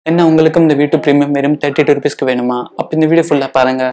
என்ன உங்களுக்கும் இந்த வீட்டு ப்ரீமியம் வெறும் தேர்ட்டி டூ ருபீஸ்க்கு வேணுமா அப்போ இந்த வீடியோ ஃபுல்லாக பாருங்க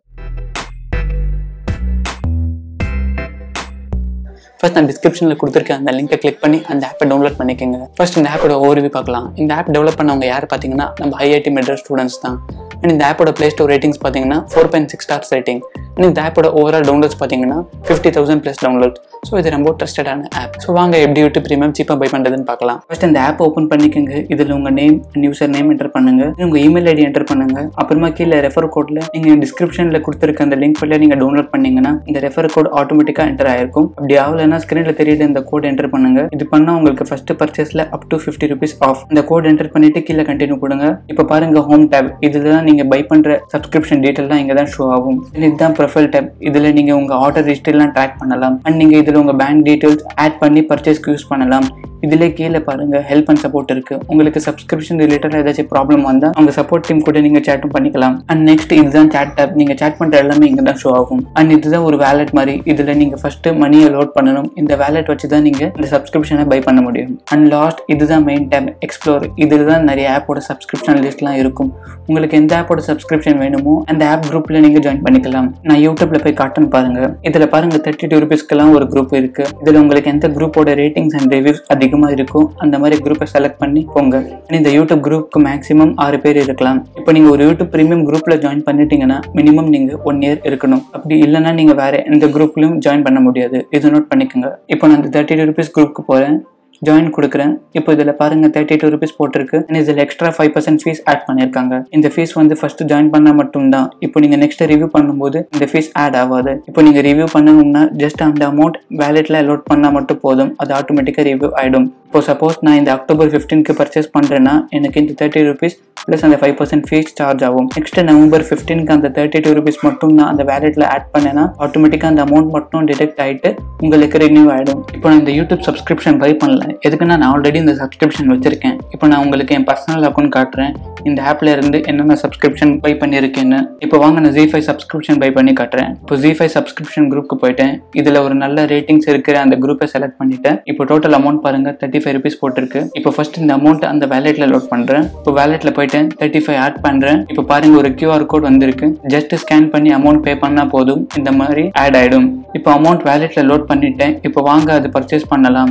ஃபர்ஸ்ட் நான் டிஸ்கிரிப்ஷனில் கொடுத்துருக்கேன் அந்த லிங்கை கிளிக் பண்ணி அந்த ஆப்பை டவுன்லோட் பண்ணிக்கோங்க ஃபர்ஸ்ட் இந்த ஆப்போட ஓவர்வியூ பார்க்கலாம் இந்த ஆப் டெவலப் பண்ணவங்க யார் பார்த்தீங்கன்னா நம்ம ஐஐடி மெட்ராஸ் ஸ்டூடெண்ட்ஸ் தான் அண்ட் இந்த ஆப்போட ப்ளே ஸ்டோர் ரேட்டிங்ஸ் பார்த்தீங்கன்னா four point six stars rating and இந்த ஆப்போட ஓவரால் டவுன்லோட்ஸ் பார்த்தீங்கன்னா fifty thousand plus download so இது ரொம்ப ட்ரஸ்டடான ஆப் ஸோ வாங்க எப்படி யூடியூப் ப்ரீமியம் சீப்பாக பை பண்ணுறதுன்னு பார்க்கலாம் ஃபர்ஸ்ட் இந்த ஆப் ஓப்பன் பண்ணிக்கோங்க இதில் உங்கள் name and user name enter பண்ணுங்க உங்கள் இமெயில் ஐடி என்டர் பண்ணுங்க அப்புறமா கீழே ரெஃபர் கோடில் நீங்கள் டிஸ்கிரிப்ஷனில் கொடுத்துருக்க அந்த லிங்க் வழியாக நீங்கள் டவுன்லோட் பண்ணீங்கன்னா இந்த ரெஃபர் கோட் ஆட்டோமேட்டிக்காக என்டர் ஆயிருக்கும் அப்படி ஆகலைன்னா ஸ்க்ரீனில் தெரியுது இந்த கோட் என்டர் பண்ணுங்க இது பண்ணால் உங்களுக்கு ஃபர்ஸ்ட் பர்ச்சேஸில் up to fifty rupees off இந்த கோட் என்டர் பண்ணிட்டு கீழே கண்டினியூ கொடுங்க இப்போ பாருங்க ஹோம் டேப் இதில் தான் நீங்கள் பை பண்ணுற சப்ஸ்கிரிப்ஷன் டீட்டெயிலாம் இங்கே தான் ஷோ ஆகும் இதுதான் ப்ரொஃபைல் டேப் இதில் நீங்கள் உங்கள் ஆர்டர் ஹிஸ்ட்ரிலாம் ட்ராக் பண்ணலாம் அண்ட் நீங்கள் இதில் உங்கள் பேங்க் டீட்டெயில்ஸ் ஆட் பண்ணி பர்ச்சேஸ்க்கு யூஸ் பண்ணலாம் இதிலே கீழே பாருங்க ஹெல்ப் அண்ட் சப்போர்ட் இருக்கு உங்களுக்கு சப்ஸ்கிரிப்ஷன் ரிலேட்டடாக ஏதாச்சும் ப்ராப்ளம் வந்தால் அவங்க சப்போர்ட் டீம் கூட நீங்கள் சேட்டும் பண்ணிக்கலாம் அண்ட் நெக்ஸ்ட் இதுதான் சேட் டேப் நீங்கள் சேட் பண்ணுற எல்லாமே இங்கே தான் ஷோ ஆகும் அண்ட் இதுதான் ஒரு வேலெட் மாதிரி இதில் நீங்கள் ஃபர்ஸ்ட் மணியை லோட் பண்ணணும் இந்த வேலெட் வச்சு தான் நீங்கள் இந்த சப்ஸ்கிரிப்ஷனை பை பண்ண முடியும் அண்ட் லாஸ்ட் இதுதான் மெயின் டேப் எக்ஸ்ப்ளோர் இதில் தான் நிறைய ஆப்போட சப்ஸ்கிரிப்ஷன் லிஸ்ட்லாம் இருக்கும் உங்களுக்கு எந்த ஆப்போட சப்ஸ்கிரிப்ஷன் வேணுமோ அந்த ஆப் குரூப்பில் நீங்கள் ஜாயின் பண்ணிக்கலாம் நான் யூடியூப்ல போய் காட்டுன்னு பாருங்க இதில் பாருங்க தேர்ட்டி டூ ருபீஸ்க்கெல்லாம் ஒரு குரூப் இருக்கு இதில் உங்களுக்கு எந்த குரூப்போட ரேட்டிங்ஸ் அண்ட் ரிவ்யூஸ் அதிகமாக இருக்கும் அந்த மாதிரி குரூப்பை செலக்ட் பண்ணி போங்க And இந்த யூடியூப் குரூப்புக்கு மேக்ஸிமம் ஆறு பேர் இருக்கலாம் இப்போ நீங்கள் ஒரு யூடியூப் ப்ரீமியம் குரூப்பில் ஜாயின் பண்ணிட்டீங்கன்னா மினிமம் நீங்கள் ஒன் இயர் இருக்கணும் அப்படி இல்லைன்னா நீங்கள் வேற எந்த குரூப்லையும் ஜாயின் பண்ண முடியாது இது நோட் பண்ணிக்கோங்க இப்போ நான் இந்த தேர்ட்டி டூ ருபீஸ் குரூப்புக்கு போகிறேன் ஜாயின் கொடுக்குறேன் இப்போ இதில் பாருங்க தேர்ட்டி டூ ருபீஸ் போட்டிருக்கு and இதில் extra five percent fees add பண்ணியிருக்காங்க இந்த ஃபீஸ் வந்து ஃபர்ஸ்ட் ஜாயின் பண்ணால் மட்டும்தான் இப்போ நீங்கள் நெக்ஸ்ட் ரிவ்யூ பண்ணும்போது இந்த ஃபீஸ் ஆட் ஆகாது இப்போ நீங்கள் ரிவ்யூ பண்ணணும்னா ஜஸ்ட் அந்த அமௌண்ட் வேலெட்டில் அலோட் பண்ணால் மட்டும் போதும் அது ஆட்டோமேட்டிக்காக ரிவ்யூ ஆகிடும் இப்போ சப்போஸ் நான் இந்த அக்டோபர் ஃபிஃப்டீனுக்கு பர்ச்சேஸ் பண்ணுறேன்னா எனக்கு இந்த தேர்ட்டி ருபீஸ் ப்ளஸ் அந்த ஃபைவ் பர்சன்ட் ஃபீஸ் சார்ஜ் ஆகும் நெக்ஸ்ட் நவம்பர் ஃபிஃப்டீனுக்கு அந்த தேர்ட்டி டூ ருபீஸ் மட்டும் நான் அந்த வேலெட்டில் ஆட் பண்ணேன்னா ஆட்டோமேட்டிக்காக அந்த அமௌண்ட் மட்டும் டிடெக்ட் ஆகிட்டு உங்களுக்கு ரினியூ ஆகிடும் இப்போ நான் இந்த யூடியூப் சப்ஸ்கிரிப்ஷன் பை பண்ணல எதுக்குன்னா நான் ஆல்ரெடி இந்த சப்ஸ்கிரிப்ஷன் வச்சிருக்கேன் இப்போ நான் உங்களுக்கு என் பர்சனல் அக்கௌண்ட் காட்டுறேன் இந்த ஆப்ல இருந்து என்னென்ன சப்ஸ்கிரிப்ஷன் பை பண்ணியிருக்கேன்னு இப்போ வாங்க நான் ஜி ஃபைவ் சப்ஸ்கிரிப்ஷன் பை பண்ணி காட்டுறேன் இப்போ ஜி ஃபைவ் சப்ஸ்கிரிப்ஷன் குரூப்க்கு போயிட்டேன் இதில் ஒரு நல்ல ரேட்டிங்ஸ் இருக்கிற அந்த குரூப்பை செலக்ட் பண்ணிட்டேன் இப்போ டோட்டல் அமௌண்ட் பாருங்க தேர்ட்டி ஃபைவ் ருபீஸ் போட்டிருக்கு இப்போ ஃபர்ஸ்ட் இந்த அமௌண்ட் அந்த வேலெட்ல லோட் பண்றேன் இப்போ வேலெட்ல போயிட்டேன் தேர்ட்டி ஃபைவ் ஆட் பண்றேன் இப்போ பாருங்க ஒரு கியூஆர் கோட் வந்திருக்கு ஜஸ்ட் ஸ்கேன் பண்ணி அமௌண்ட் பே பண்ணா போதும் இந்த மாதிரி ஆட் ஆயிடும் இப்போ அமௌண்ட் வேலெட்ல லோட் பண்ணிட்டேன் இப்போ வாங்க அது பர்ச்சேஸ் பண்ணலாம்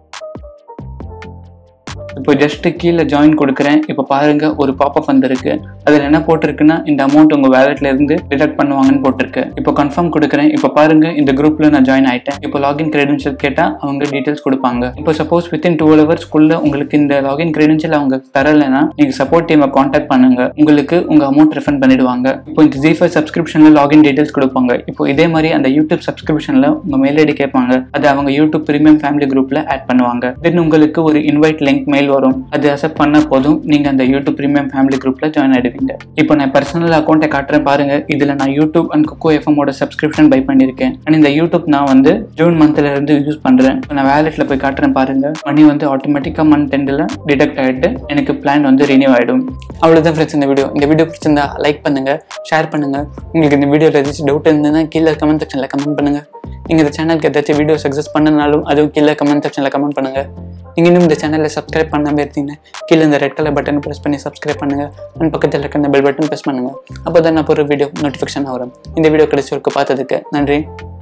இப்போ ஜஸ்ட் கீழே ஜாயின் கொடுக்குறேன் இப்போ பாருங்க ஒரு பாப்பப் வந்திருக்கு அதில் என்ன போட்டிருக்குன்னா இந்த அமௌண்ட் உங்க வேலெட்ல இருந்து டிடக்ட் பண்ணுவாங்கன்னு போட்டிருக்கு இப்போ கன்ஃபார்ம் கொடுக்குறேன் இப்போ பாருங்க இந்த குரூப்ல நான் ஜாயின் ஆயிட்டேன் இப்போ லாகின் கிரெடென்ஷியல் கேட்டா அவங்க டீடைல்ஸ் கொடுப்பாங்க இப்போ சப்போஸ் வித்தின் டூ ஹவர்ஸ்க்குள்ள உங்களுக்கு இந்த லாகின் கிரெடென்ஷியல் அவங்க தரலைன்னா நீங்க சப்போர்ட் டீமை காண்டாக்ட் பண்ணுங்க உங்களுக்கு உங்க அமௌண்ட் ரிஃபண்ட் பண்ணிடுவாங்க இப்போ இந்த ஜி ஃபைவ் சப்ஸ்கிரிப்ஷன்ல லாகின் டீடைல்ஸ் கொடுப்பாங்க இப்போ இதே மாதிரி அந்த யூடியூப் சப்ஸ்கிரிப்ஷன்ல உங்க மெயில் ஐடி கேட்பாங்க அது அவங்க யூடியூப் பிரீமியம் ஃபேமிலி குரூப்ல ஆட் பண்ணுவாங்க தென் உங்களுக்கு ஒரு இன்வைட் லிங்க் மெயில் வரும் அது அக்செப்ட் பண்ண போதும் நீங்க அந்த யூடியூப் பிரீமியம் ஃபேமிலி குரூப்ல ஜாயின் ஆயிடுவீங்க இப்போ நான் பர்சனல் அக்கௌண்ட்டை காட்டுறேன் பாருங்க இதுல நான் யூடியூப் அண்ட் குக்கோ எஃப்எமோட சப்ஸ்கிரிப்ஷன் பை பண்ணியிருக்கேன் அண்ட் இந்த யூடியூப் நான் வந்து ஜூன் மந்த்ல இருந்து யூஸ் பண்றேன் இப்போ நான் வேலெட்ல போய் காட்டுறேன் பாருங்க மணி வந்து ஆட்டோமேட்டிக்கா மந்த் எண்டில் டிடெக்ட் ஆயிட்டு எனக்கு பிளான் வந்து ரினியூ ஆயிடும் அவ்வளவுதான் ஃப்ரெண்ட்ஸ் இந்த வீடியோ இந்த வீடியோ பிடிச்சிருந்தா லைக் பண்ணுங்க ஷேர் பண்ணுங்க உங்களுக்கு இந்த வீடியோல ஏதாச்சும் டவுட் இருந்ததுன்னா கீழே கமெண்ட் செக்ஷன்ல கமெண்ட் பண்ணுங்க நீங்க இந்த சேனலுக்கு ஏதாச்சும் வீடியோ சக்ஸஸ் பண்ணனாலும் அதுவும் கீழே கமெண்ட் செக்ஷன்ல கமெண்ட் பண்ணுங்க நீங்க இன்னும் இந்த சேனலை சப்ஸ்கிரைப் பண்ணாம இருந்தீங்கன்னா கீழே இந்த ரெட் கலர் பட்டன் ப்ரெஸ் பண்ணி சப்ஸ்கிரைப் பண்ணுங்க அண்ட் பக்கத்தில் இருக்க இந்த பெல் பட்டன் ப்ரெஸ் பண்ணுங்க அப்போ தான் நான் போகிற வீடியோ நோட்டிஃபிகேஷன் வரும் இந்த வீடியோ கடைசி வரைக்கும் பார்த்ததுக்கு நன்றி